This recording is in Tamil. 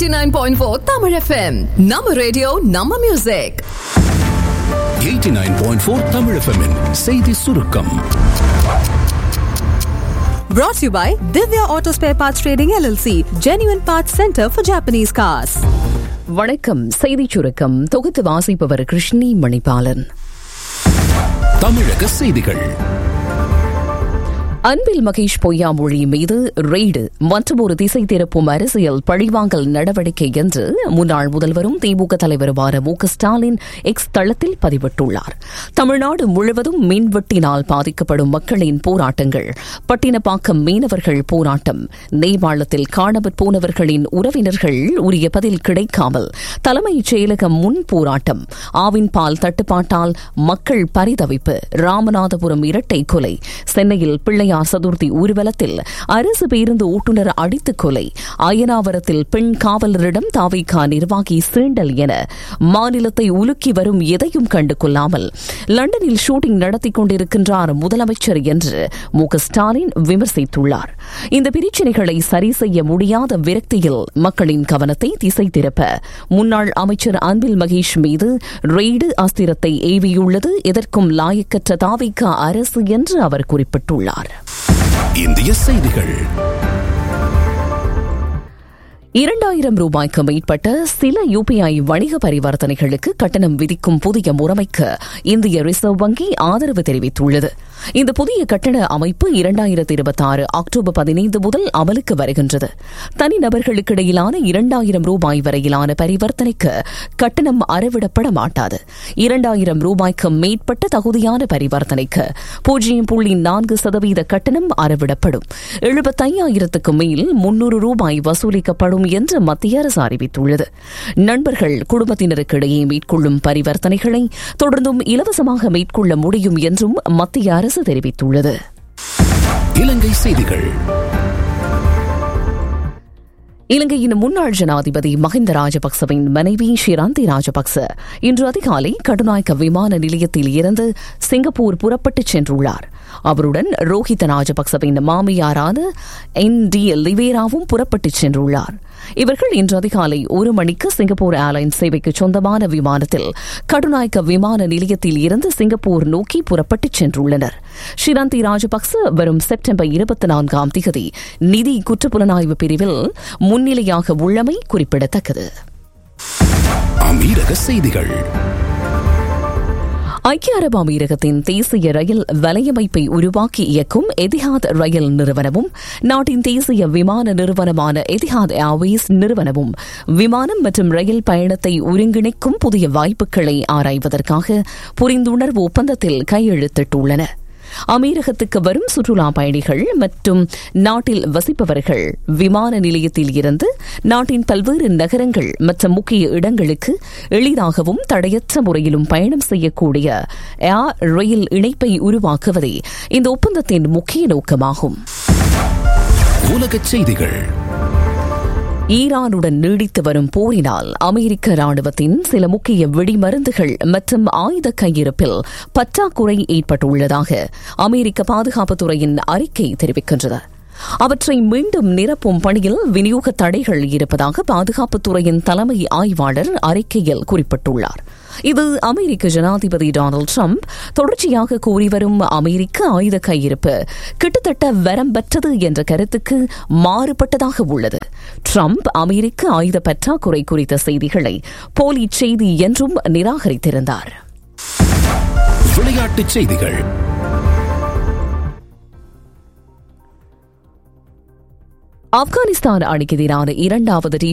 89.4 Tamil FM. நம்ம ரேடியோ நம்ம மியூசிக் 89.4 தமிழ் FM -இன் செய்தி சுருக்கம் Brought to you by Divya Auto Spare Parts Trading LLC, Genuine Parts Center for Japanese Cars. வணக்கம் செய்திச் சுருக்கம் தொகுத்து வாசிப்பவர் கிருஷ்ணி மணிபாலன் தமிழக செய்திகள் அன்பில் மகேஷ் பொய்யாமொழி மீது ரெய்டு மற்றும் ஒரு திசை திருப்பும் அரசியல் பழிவாங்கல் நடவடிக்கை என்று முன்னாள் முதல்வரும் திமுக தலைவருமான மு க ஸ்டாலின் எக்ஸ் தளத்தில் பதிவிட்டுள்ளார் தமிழ்நாடு முழுவதும் மின்வெட்டினால் பாதிக்கப்படும் மக்களின் போராட்டங்கள் பட்டினப்பாக்கம் மீனவர்கள் போராட்டம் நேபாளத்தில் காணாமற் போனவர்களின் உறவினர்கள் உரிய பதில் கிடைக்காமல் தலைமைச் செயலகம் முன் போராட்டம் ஆவின் பால் தட்டுப்பாட்டால் மக்கள் பரிதவிப்பு ராமநாதபுரம் இரட்டை கொலை சென்னையில் பிள்ளையார் சதுர்த்தி ஊர்வலத்தில் அரசு பேருந்து ஓட்டுநர் அடித்துக் கொலை அயனாவரத்தில் பெண் காவலரிடம் தாவைக்கா நிர்வாகி சீண்டல் என மாநிலத்தை உலுக்கி வரும் எதையும் கண்டு கொள்ளாமல் லண்டனில் ஷூட்டிங் நடத்திக் கொண்டிருக்கின்றார் முதலமைச்சர் என்று மு க ஸ்டாலின் விமர்சித்துள்ளார் இந்த பிரச்சினைகளை சரி செய்ய முடியாத விரக்தியில் மக்களின் கவனத்தை திசை திருப்ப முன்னாள் அமைச்சர் அன்பில் மகேஷ் மீது ரெய்டு அஸ்திரத்தை ஏவியுள்ளது எதற்கும் லாயக்கற்ற தாவிக்கா அரசு என்று அவர் குறிப்பிட்டுள்ளார் இந்திய செய்திகள் இரண்டாயிரம் ரூபாய்க்கு மேற்பட்ட சில யுபிஐ வணிக பரிவர்த்தனைகளுக்கு கட்டணம் விதிக்கும் புதிய முறைமைக்கு இந்திய ரிசர்வ் வங்கி ஆதரவு தெரிவித்துள்ளது இந்த புதிய கட்டண அமைப்பு இரண்டாயிரத்தி இருபத்தி ஆறு அக்டோபர் பதினைந்து முதல் அமலுக்கு வருகின்றது தனிநபர்களுக்கிடையிலான இரண்டாயிரம் ரூபாய் வரையிலான பரிவர்த்தனைக்கு கட்டணம் அறவிடப்பட மாட்டாது இரண்டாயிரம் ரூபாய்க்கு மேற்பட்ட தகுதியான பரிவர்த்தனைக்கு பூஜ்ஜியம் புள்ளி நான்கு சதவீத கட்டணம் அறவிடப்படும் எழுபத்தையாயிரத்துக்கு மேல் முன்னூறு ரூபாய் வசூலிக்கப்படும் என்று மத்திய அரசு அறிவித்துள்ளது நண்பர்கள் குடும்பத்தினருக்கிடையே மேற்கொள்ளும் பரிவர்த்தனைகளை தொடர்ந்தும் இலவசமாக மேற்கொள்ள முடியும் என்றும் மத்திய அரசு தெரிவித்துள்ளது இலங்கை செய்திகள் இலங்கையின் முன்னாள் ஜனாதிபதி மஹிந்த ராஜபக்சவின் மனைவி ஷிராந்தி ராஜபக்ச இன்று அதிகாலை கடுநாயக்க விமான நிலையத்தில் இருந்து சிங்கப்பூர் புறப்பட்டுச் சென்றுள்ளார் அவருடன் ரோஹித ராஜபக்சவின் மாமியாரான என் டி லிவேராவும் புறப்பட்டுச் சென்றுள்ளார் இவர்கள் இன்று அதிகாலை ஒரு மணிக்கு சிங்கப்பூர் ஏர்லைன்ஸ் சேவைக்கு சொந்தமான விமானத்தில் கடுநாயக்க விமான நிலையத்தில் இருந்து சிங்கப்பூர் நோக்கி புறப்பட்டுச் சென்றுள்ளனர் ஷிராந்தி ராஜபக்ச வரும் செப்டம்பர் இருபத்தி நான்காம் தேதி நிதி குற்றப்புலனாய்வு பிரிவில் முன்னிலையாக உள்ளமை குறிப்பிடத்தக்கது அமீரக செய்திகள் ஐக்கிய அரபு அமீரகத்தின் தேசிய ரயில் வலையமைப்பை உருவாக்கி இயக்கும் எதிஹாத் ரயில் நிறுவனமும் நாட்டின் தேசிய விமான நிறுவனமான எதிஹாத் ஏர்வேஸ் நிறுவனமும் விமானம் மற்றும் ரயில் பயணத்தை ஒருங்கிணைக்கும் புதிய வாய்ப்புகளை ஆராய்வதற்காக புரிந்துணர்வு ஒப்பந்தத்தில் கையெழுத்திட்டுள்ளன அமீரகத்துக்கு வரும் சுற்றுலா பயணிகள் மற்றும் நாட்டில் வசிப்பவர்கள் விமான நிலையத்தில் இருந்து நாட்டின் பல்வேறு நகரங்கள் மற்றும் முக்கிய இடங்களுக்கு எளிதாகவும் தடையற்ற முறையிலும் பயணம் செய்யக்கூடிய ஏர் ரயில் இணைப்பை உருவாக்குவதே இந்த ஒப்பந்தத்தின் முக்கிய நோக்கமாகும் உலகச் செய்திகள் ஈரானுடன் நீடித்து வரும் போரினால் அமெரிக்க ராணுவத்தின் சில முக்கிய வெடிமருந்துகள் மற்றும் ஆயுத கையிருப்பில் பற்றாக்குறை ஏற்பட்டுள்ளதாக அமெரிக்க பாதுகாப்புத்துறையின் அறிக்கை தெரிவிக்கின்றது அவற்றை மீண்டும் நிரப்பும் பணியில் விநியோக தடைகள் இருப்பதாக பாதுகாப்புத்துறையின் தலைமை ஆய்வாளர் அறிக்கையில் குறிப்பிட்டுள்ளார் இது அமெரிக்க ஜனாதிபதி டொனால்டு ட்ரம்ப் தொடர்ச்சியாக கூறி வரும் அமெரிக்க ஆயுத கையிருப்பு கிட்டத்தட்ட வரம்பற்றது என்ற கருத்துக்கு மாறுபட்டதாக உள்ளது ட்ரம்ப் அமெரிக்க ஆயுத பற்றாக்குறை குறித்த செய்திகளை போலி செய்தி என்றும் நிராகரித்திருந்தார் விளையாட்டுச் செய்திகள் ஆப்கானிஸ்தான் அணிக்கு எதிரான இரண்டாவது டி